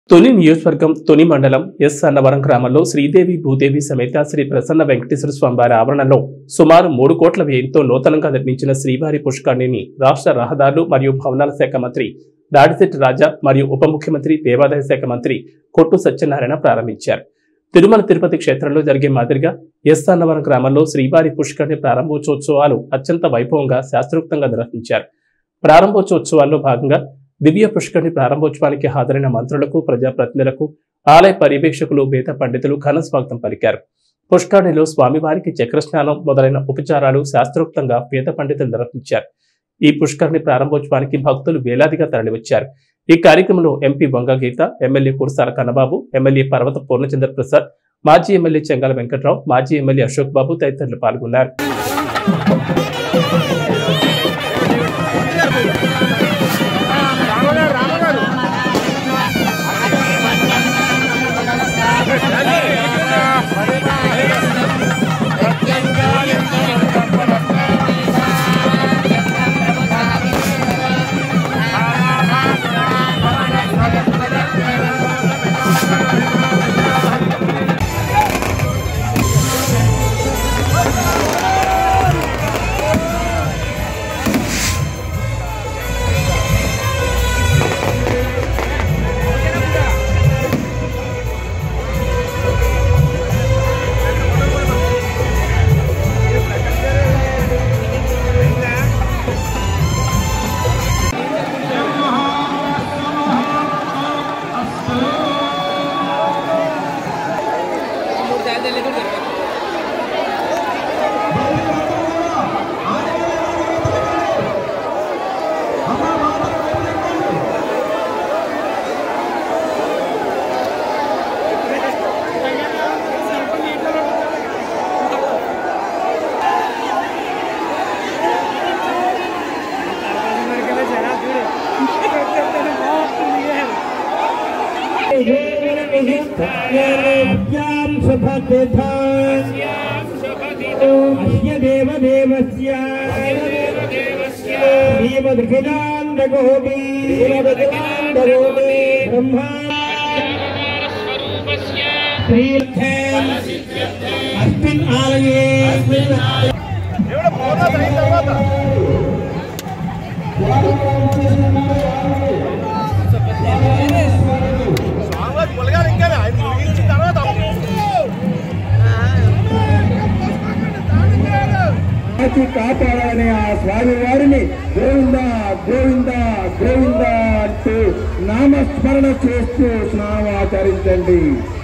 తొని నియోజకవర్గం తొని మండలం ఎస్ అన్నవరం గ్రామంలో శ్రీదేవి భూదేవి సమేత శ్రీ ప్రసన్న వెంకటేశ్వర స్వామివారి ఆవరణలో సుమారు మూడు కోట్ల వ్యయంతో నూతనంగా నిర్మించిన శ్రీవారి పుష్కరిణిని రాష్ట్ర రహదారులు మరియు భవనాల శాఖ మంత్రి దాడిశెట్టి రాజా మరియు ఉప ముఖ్యమంత్రి దేవాదాయ శాఖ మంత్రి కొట్టు సత్యనారాయణ ప్రారంభించారు తిరుమల తిరుపతి క్షేత్రంలో జరిగే మాదిరిగా ఎస్ అన్నవరం గ్రామంలో శ్రీవారి పుష్కరిణి ప్రారంభోత్సవాలు అత్యంత వైభవంగా శాస్త్రోక్తంగా నిర్వహించారు ప్రారంభోత్సవాల్లో భాగంగా దివ్య పుష్కరిణి ప్రారంభోత్సవానికి హాజరైన మంత్రులకు ప్రజాప్రతినిధులకు ఆలయ పర్యవేక్షకులు వేద పండితులు ఘన స్వాగతం పలికారు పుష్కరిణిలో స్వామివారికి చక్రస్నానం మొదలైన ఉపచారాలు శాస్త్రోక్తంగా వేద పండితులు నిర్వహించారు ఈ పుష్కరిణి ప్రారంభోత్సవానికి భక్తులు వేలాదిగా తరలివచ్చారు ఈ కార్యక్రమంలో MP Vanga Geetha MLA Kurasala Kannababu MLA Parvatha Purnachandra Prasad మాజీ ఎమ్మెల్యే చెంగల వెంకట్రావు మాజీ ఎమ్మెల్యే అశోక్ బాబు తదితరులు పాల్గొన్నారు यां अस्य देवदेवस्य श्रीमद्खिलाण्डकोटि ब्रह्मा श्रीर्थे अस्मिन् आलये పొలగాలి ఇంకా ఆయన ముగించిన తర్వాత కాచి కాపాడాలని ఆ స్వామి వారిని గోవింద గోవింద గోవింద అంటూ నామస్మరణ చేస్తూ స్నామాచరించండి